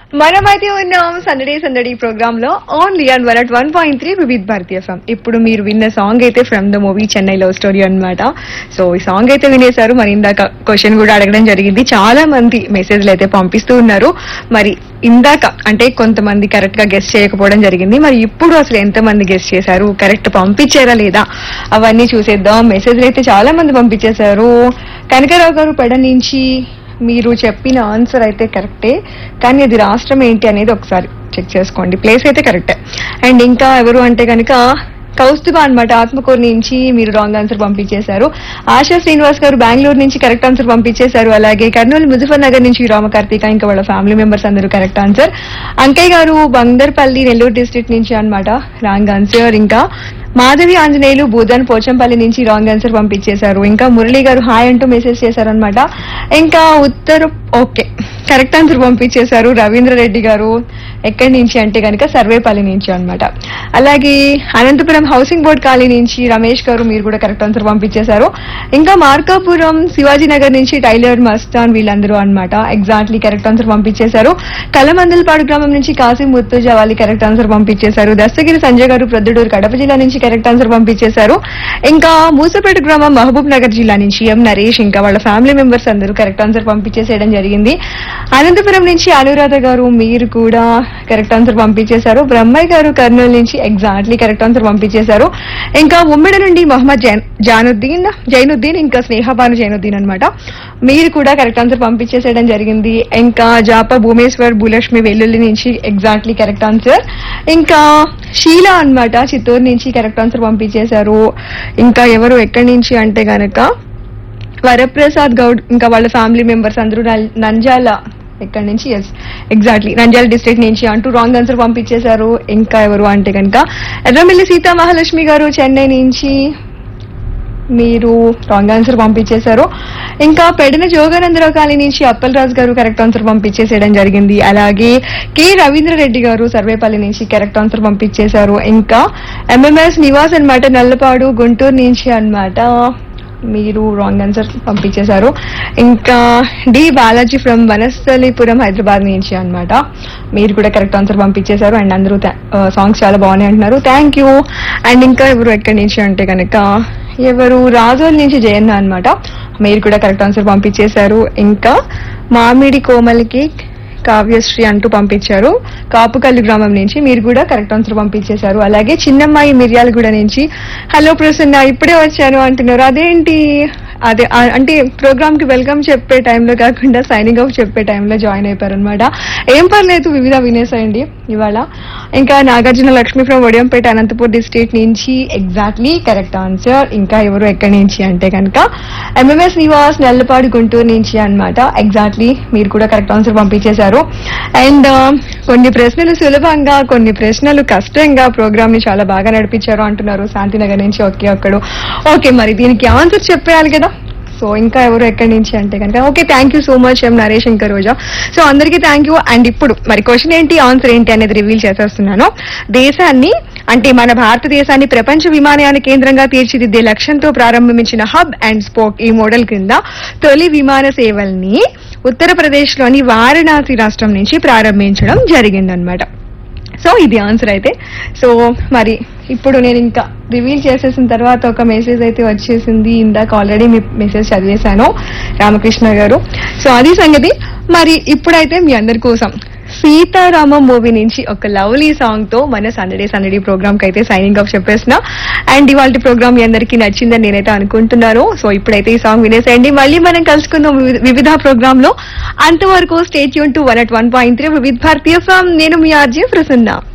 మనమైతే ఉన్నాం సందడి సందడి ప్రోగ్రామ్ లో only and one at one point three Vividh Bharatiya FM ఇప్పుడు మీరు విన్న సాంగ్ అయితే from the movie Chennai love story అన్నమాట సో ఈ సాంగ్ అయితే వినేశారు మరి ఇందాక క్వశ్చన్ కూడా అడగడం జరిగింది చాలా మంది మెసేజ్లు అయితే పంపిస్తూ ఉన్నారు మరి ఇందాక అంటే కొంతమంది కరెక్ట్ గా గెస్ట్ చేయకపోవడం జరిగింది మరి ఇప్పుడు అసలు ఎంత మంది గెస్ట్ చేశారు కరెక్ట్ పంపించారా లేదా అవన్నీ చూసేద్దాం మెసేజ్లు అయితే చాలా మంది పంపించేశారు కనకరావు గారు పెడ నుంచి మీరు చెప్పిన ఆన్సర్ అయితే కరెక్టే కానీ అది రాష్ట్రం ఏంటి అనేది ఒకసారి చెక్ చేసుకోండి ప్లేస్ అయితే కరెక్టే అండ్ ఇంకా ఎవరు అంటే కనుక కౌస్తుభ అన్నమాట ఆత్మకూరు నుంచి మీరు రాంగ్ ఆన్సర్ పంపించేశారు ఆశా శ్రీనివాస్ గారు బెంగళూరు నుంచి కరెక్ట్ ఆన్సర్ పంపించేశారు అలాగే కర్నూలు ముజఫర్ నగర్ నుంచి రామకార్తిక ఇంకా వాళ్ళ ఫ్యామిలీ మెంబర్స్ అందరూ correct answer Ankaiah garu Bandarpalli Nellore district నుంచి అన్నమాట రాంగ్ ఆన్సర్ ఇంకా మాధవి ఆంజనేయులు బూదన్ పోచంపల్లి నుంచి రాంగ్ ఆన్సర్ పంపించేశారు ఇంకా మురళి గారు హాయ్ అంటూ మెసేజ్ చేశారనమాట ఇంకా ఉత్తర ఓకే కరెక్ట్ ఆన్సర్ పంపించేశారు రవీంద్ర రెడ్డి గారు ఎక్కడి నుంచి అంటే కనుక సర్వేపల్లి నుంచి అన్నమాట అలాగే అనంతపురం హౌసింగ్ బోర్డ్ కాలనీ నుంచి రమేష్ గారు మీరు కూడా కరెక్ట్ ఆన్సర్ పంపించేశారు ఇంకా మార్కాపురం శివాజీ నగర్ నుంచి టైలర్ మస్తాన్ వీళ్ళందరూ అన్నమాట ఎగ్జాక్ట్లీ కరెక్ట్ ఆన్సర్ పంపించేశారు కలమందలపాడు గ్రామం నుంచి కాసిం ముత్తుజా వాళ్ళు కరెక్ట్ ఆన్సర్ పంపించేశారు దస్తగిరి సంజయ్ గారు ప్రొద్దుటూరు కడప జిల్లా నుంచి కరెక్ట్ ఆన్సర్ పంపించేశారు ఇంకా మూసపేట గ్రామం మహబూబ్ నగర్ జిల్లా నుంచి ఎం నరేష్ ఇంకా వాళ్ళ ఫ్యామిలీ మెంబర్స్ అందరూ కరెక్ట్ ఆన్సర్ పంపించేసేయడం జరిగింది అనంతపురం నుంచి అనురాధ గారు మీరు కూడా కరెక్ట్ ఆన్సర్ పంపించేశారు బ్రహ్మయ్య గారు కర్నూలు నుంచి ఎగ్జాక్ట్లీ కరెక్ట్ ఆన్సర్ పంపించేశారు ఇంకా ఉమ్మిడి నుండి మొహమ్మద్ జైన్ జానుద్దీన్ జైనుద్దీన్ ఇంకా స్నేహబాను జైనుద్దీన్ అన్నమాట మీరు కూడా కరెక్ట్ ఆన్సర్ పంపించేసేయడం జరిగింది ఇంకా జాప భూమేశ్వర్ భూలక్ష్మి వెల్లుల్లి నుంచి ఎగ్జాక్ట్లీ కరెక్ట్ ఆన్సర్ ఇంకా షీలా అన్నమాట చిత్తూరు నుంచి కరెక్ట్ ఆన్సర్ పంపించేశారు ఇంకా ఎవరు ఎక్కడి నుంచి అంటే గనక వరప్రసాద్ గౌడ్ ఇంకా వాళ్ళ ఫ్యామిలీ మెంబర్స్ అందరూ నల్- నంజాల ఎక్కడి నుంచి ఎస్ ఎగ్జాక్ట్లీ నంజాల డిస్ట్రిక్ట్ నుంచి అంటూ రాంగ్ ఆన్సర్ పంపించేశారు ఇంకా ఎవరు అంటే కనుక ఎర్రమిల్లి సీతా మహాలక్ష్మి గారు చెన్నై నుంచి మీరు రాంగ్ ఆన్సర్ పంపించేశారు ఇంకా పెడిన జోగానందరావు కాలనీ నుంచి అప్పలరాజు గారు కరెక్ట్ ఆన్సర్ పంపించేసేయడం జరిగింది అలాగే కె రవీంద్ర రెడ్డి గారు సర్వేపల్లి నుంచి కరెక్ట్ ఆన్సర్ పంపించేశారు ఇంకా ఎంఎంఎస్ నివాస్ అన్నమాట నల్లపాడు గుంటూరు నుంచి అన్నమాట మీరు రాంగ్ ఆన్సర్ పంపించేశారు ఇంకా డి బాలాజీ ఫ్రమ్ వనస్థలిపురం హైదరాబాద్ నుంచి అన్నమాట మీరు కూడా కరెక్ట్ ఆన్సర్ పంపించేశారు అండ్ అందరూ సాంగ్స్ చాలా బాగున్నాయి అంటున్నారు థ్యాంక్ యూ అండ్ ఇంకా ఎవరు ఎక్కడి నుంచి అంటే కనుక ఎవరు రాజోల్ నుంచి జయన్న అన్నమాట మీరు కూడా కరెక్ట్ ఆన్సర్ పంపించేశారు ఇంకా మామిడి కోమలికి కావ్యశ్రీ అంటూ పంపించారు కాపుకల్లి గ్రామం నుంచి మీరు కూడా కరెక్ట్ ఆన్సర్ పంపించేశారు అలాగే చిన్నమ్మాయి మిర్యాలగూడ నుంచి హలో ప్రసన్న ఇప్పుడే వచ్చాను అంటున్నారు అదేంటి అదే ఆ- అంటే ప్రోగ్రామ్ కి వెల్కమ్ చెప్పే టైంలో కాకుండా సైనింగ్ ఆఫ్ చెప్పే టైంలో జాయిన్ అయిపోయారు అనమాట ఏం పర్లేదు వివిధ వినేసేయండి ఇవాళ ఇంకా నాగార్జున లక్ష్మి ఫ్రమ్ వడియంపేట అనంతపూర్ డిస్ట్రిక్ట్ నుంచి ఎగ్జాక్ట్లీ కరెక్ట్ ఆన్సర్ ఇంకా ఎవరు ఎక్కడి నుంచి అంటే కనుక ఎంఎంఎస్ నివాస్ నల్లపాడు గుంటూరు నుంచి అన్నమాట ఎగ్జాక్ట్లీ మీరు కూడా కరెక్ట్ ఆన్సర్ పంపించేశారు అండ్ కొన్ని ప్రశ్నలు సులభంగా కొన్ని ప్రశ్నలు కష్టంగా ప్రోగ్రామ్ ని చాలా బాగా నడిపించారు అంటున్నారు శాంతినగర్ నుంచి ఒకే ఒక్కడు ఓకే మరి దీనికి ఆన్సర్ చెప్పేయాలి కదా సో ఇంకా ఎవరు ఎక్కడి నుంచి అంటే కనుక okay thank you so much M Naresh ఇంకా రోజా సో అందరికీ థ్యాంక్ యూ అండ్ ఇప్పుడు మరి క్వశ్చన్ ఏంటి ఆన్సర్ ఏంటి అనేది రివీల్ చేసేస్తున్నాను దేశాన్ని అంటే మన భారతదేశాన్ని ప్రపంచ విమానయాన కేంద్రంగా తీర్చిదిద్దే లక్ష్యంతో ప్రారంభించిన హబ్ అండ్ స్పోక్ ఈ మోడల్ కింద తొలి విమాన సేవల్ని ఉత్తరప్రదేశ్ లోని వారణాసి రాష్ట్రం నుంచి ప్రారంభించడం జరిగిందనమాట సో ఇది ఆన్సర్ అయితే సో మరి ఇప్పుడు నేను ఇంకా రివీల్ చేసేసిన తర్వాత ఒక మెసేజ్ అయితే వచ్చేసింది ఇందాక ఆల్రెడీ మీ మెసేజ్ చదివేశాను రామకృష్ణ గారు సో అది సంగతి మరి ఇప్పుడైతే మీ అందరి కోసం సీతారామం మూవీ నుంచి ఒక లవ్లీ సాంగ్ తో మన సందడే సందడి ప్రోగ్రామ్ కి అయితే సైనింగ్ ఆఫ్ చెప్పేసిన అండ్ ఇవాళ ప్రోగ్రామ్ మీ అందరికీ నచ్చిందని నేనైతే అనుకుంటున్నాను సో ఇప్పుడైతే ఈ సాంగ్ వినేసేయండి మళ్ళీ మనం కలుసుకుందాం వివిధ- వివిధ ప్రోగ్రామ్ లో అంతవరకు స్టేట్ యూన్ to one at one point three Vividha Bharati form నేను మీ ఆర్జే ప్రసన్న